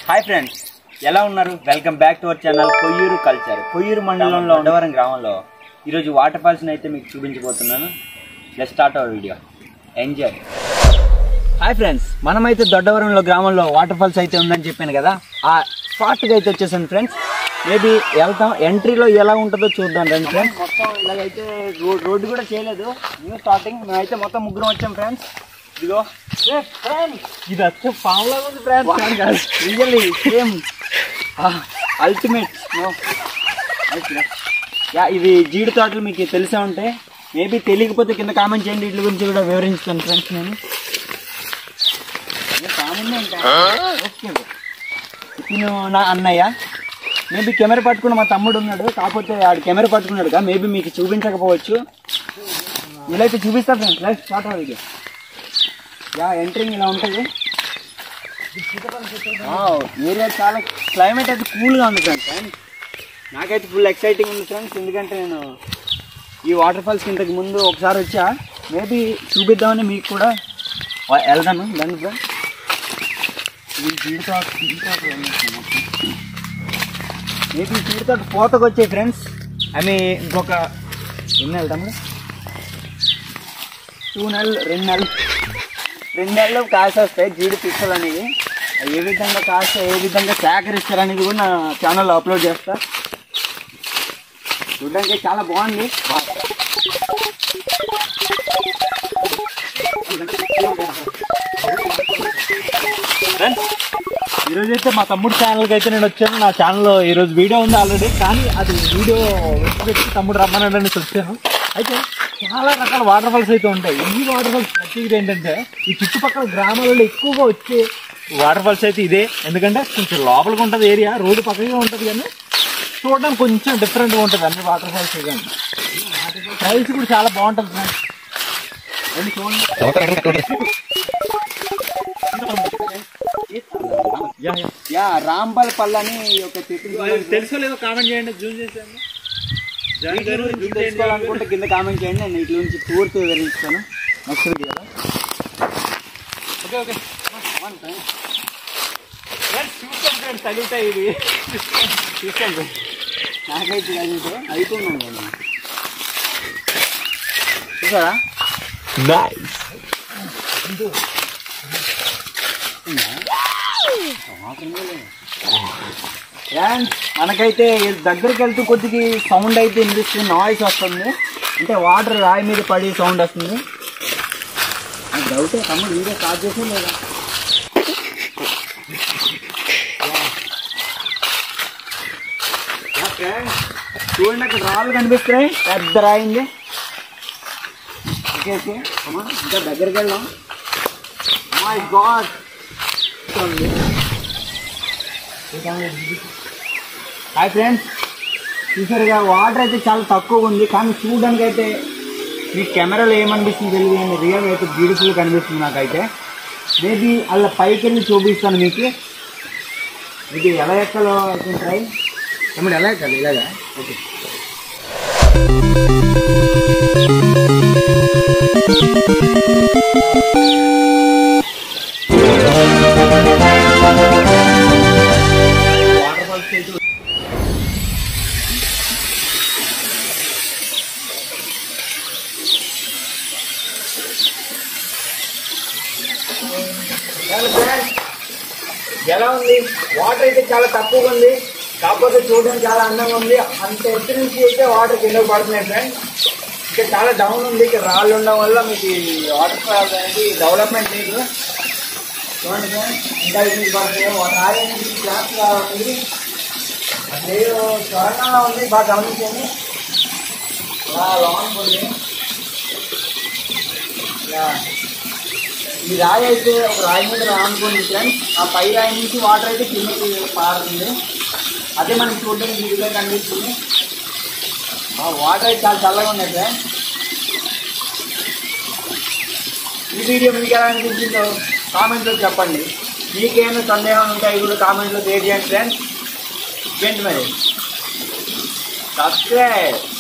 Hi friends ఎలా ఉన్నారు welcome back to our channel Koyyuru culture Koyyuru మండలంలో ఉండవరం గ్రామంలో ఈరోజు వాటర్ ఫాల్స్ అయితే మీకు చూపించబోతున్నాను let start our video enjoy hi friends మనమైతే దొడ్డవరంలో గ్రామంలో వాటర్ ఫాల్స్ అయితే ఉందని చెప్పాను కదా ఆ స్పాట్కి అయితే వచ్చేసాను ఫ్రెండ్స్ మేబీ వెళ్తాం ఎంట్రీలో ఎలా ఉంటుందో చూద్దాం రండి ఫ్రెండ్స్ మొత్తం ఇలాగైతే రోడ్ రోడ్డు కూడా చేయలేదు న్యూ స్టార్టింగ్ మేమైతే మొత్తం ముగ్గురం వచ్చాం ఫ్రెండ్స్ ఇదిగో ఫ్రెండ్స్ ఇది వచ్చే పాములా ఉంది friends really same ultimate yeah ఇది జీడి తోటలు మీకు తెలిసే ఉంటే మేబీ తెలియకపోతే కింద కామెంట్ చేయండి వీటి గురించి కూడా వివరించుతాను ఫ్రెండ్స్ నేను ఏ కామెంట్ ఏంటా? ఓకే తిను నా అన్నయ్య మేబీ కెమెరా పట్టుకున్న మా తమ్ముడు ఉన్నాడు కాకపోతే ఆడు కెమెరా పట్టుకున్నాడు మేబీ మీకు చూపించకపోవచ్చు ఇలా అయితే చూపిస్తా friends life start video yeah entering ఇలా ఉంటుంది ఏరియా చాలా క్లైమేట్ అయితే కూల్గా ఉంది ఫ్రెండ్స్ నాకైతే ఫుల్ ఎక్సైటింగ్ ఉంది ఫ్రెండ్స్ ఎందుకంటే నేను ఈ వాటర్ ఫాల్స్కి ఇంతకు ముందు ఒకసారి వచ్చా మేబీ చూపిద్దామని మీకు కూడా వా- వెళ్దాను దాని ఫ్రెండ్స్ ఇది జీడితో జీడితో మేబీ జీడితో పోతకు వచ్చాయి ఫ్రెండ్స్ అవి ఇంకొక ఎన్ని వెళ్తాము టూ నెలలు రెండు నెలలు రెండు నెలలు కాసి వస్తాయి జీడి పిక్కలు అనేవి అవి ఏ విధంగా కాస్త ఏ విధంగా సేకరిస్తారు అనేది కూడా నా ఛానల్లో అప్లోడ్ చేస్తా చూడడానికి చాలా బాగుంది ఈరోజు అయితే మా తమ్ముడు ఛానల్కి అయితే నేను వచ్చాను నా ఛానల్లో ఈరోజు వీడియో ఉంది ఆల్రెడీ కానీ అది వీడియో వెతికి పెట్టి తమ్ముడు రమ్మన్నాడు అనేసి వచ్చాను అయితే చాలా రకాల వాటర్ ఫాల్స్ అయితే ఉంటాయి ఈ వాటర్ ఫాల్స్ ప్రత్యేకత ఏంటంటే ఈ చుట్టుపక్కల గ్రామాలలో ఎక్కువగా వచ్చే వాటర్ ఫాల్స్ అయితే ఇదే ఎందుకంటే కొంచెం లోపలికి ఉంటుంది ఏరియా రోడ్డు పక్కగా ఉంటుంది కానీ చూడడానికి కొంచెం డిఫరెంట్గా ఉంటుంది అన్ని వాటర్ ఫాల్స్ కానీ ప్రైస్ కూడా చాలా బాగుంటుంది ఫ్రెండ్స్ వెళ్ళి చూడండి యా, యా. యా రాంబల్ పల్లి అని ఒక చెట్టు తెలుసో లేదో కామెంట్ చేయండి జూమ్ చేసాను వీటి గురించి తెలుసుకోవాలనుకుంటే కింద కామెంట్ చేయండి నేను ఇట్ల నుంచి పూర్తి వివరిస్తాను నెక్స్ట్ వీడియోలో ఓకే ఓకే ఫ్రెండ్స్ చూస్తాం ఫ్రెండ్స్ తగులుతాయి ఇది చూస్తాను నాకైతే అయితే అయిపోయిందండి నేను. చూసారా ఫ్రెండ్స్ మనకైతే దగ్గరికి వెళ్తూ కొద్దిగా సౌండ్ అయితే వినిపిస్తుంది నాయిస్ వస్తుంది అంటే వాటర్ రాయి మీద పడి సౌండ్ వస్తుంది నాకు డౌట్ తమ్ముడు వీడియో స్టార్ట్ చేసి లేదా ఫ్రెండ్స్ చూడండి అక్కడ రాళ్ళు కనిపిస్తున్నాయి పెద్ద రాయింది ఓకే ఓకే అమ్మా ఇంకా దగ్గరికి వెళ్దాం మై గాడ్ హాయ్ ఫ్రెండ్స్ చూసారుగా వాటర్ అయితే చాలా తక్కువగా ఉంది కానీ చూడడానికి అయితే మీ కెమెరాలో ఏమనిపిస్తుంది తెలియదు కానీ రియల్ అయితే బ్యూటిఫుల్ కనిపిస్తుంది నాకైతే మేబీ అలా పైకి వెళ్ళి చూపిస్తాను మీకు ఇది ఎలా ఎక్కాలో అయితే ట్రై తమ్ముడు ఎలా ఎక్కాలి ఇలాగా ఓకే వాటర్ ఫాల్స్ అయితే ఎలా ఉంది వాటర్ అయితే చాలా తక్కువగా ఉంది కాకపోతే చూడడానికి చాలా అందంగా ఉంది అంత ఎత్తు నుంచి అయితే వాటర్ కిందకు పడుతున్నాయి ఫ్రెండ్స్ ఇక్కడ చాలా డౌన్ ఉంది ఇక్కడ రాళ్ళు ఉండడం వల్ల మీకు ఈ వాటర్ ఫాల్ అనేది డెవలప్మెంట్ లేదు చూడండి ఫ్రెండ్స్ ఇంకా ఇది పడుతుంది రాయి అనేది క్లాస్గా ఉంది లేదు సొరంగంలో ఉంది బాగా గమనించండి అలా లాంగ్ ఉంది ఇలా ఈ రాయి అయితే ఒక రాయి మీద రానుకోండి ఫ్రెండ్స్ ఆ పై రాయి నుంచి వాటర్ అయితే కిందకి పారుతుంది అదే మనకి చూడడానికి వీడియోలో కనిపిస్తుంది ఆ వాటర్ అయితే చాలా చల్లగా ఉన్నాయి ఫ్రెండ్స్ ఈ వీడియో మీకు ఎలా అనిపించిందో కామెంట్లో చెప్పండి మీకేమైనా సందేహాలు ఉంటాయి కూడా కామెంట్లో షేర్ చేయండి ఫ్రెండ్స్ ఏంటి మరి సబ్స్క్రైబ్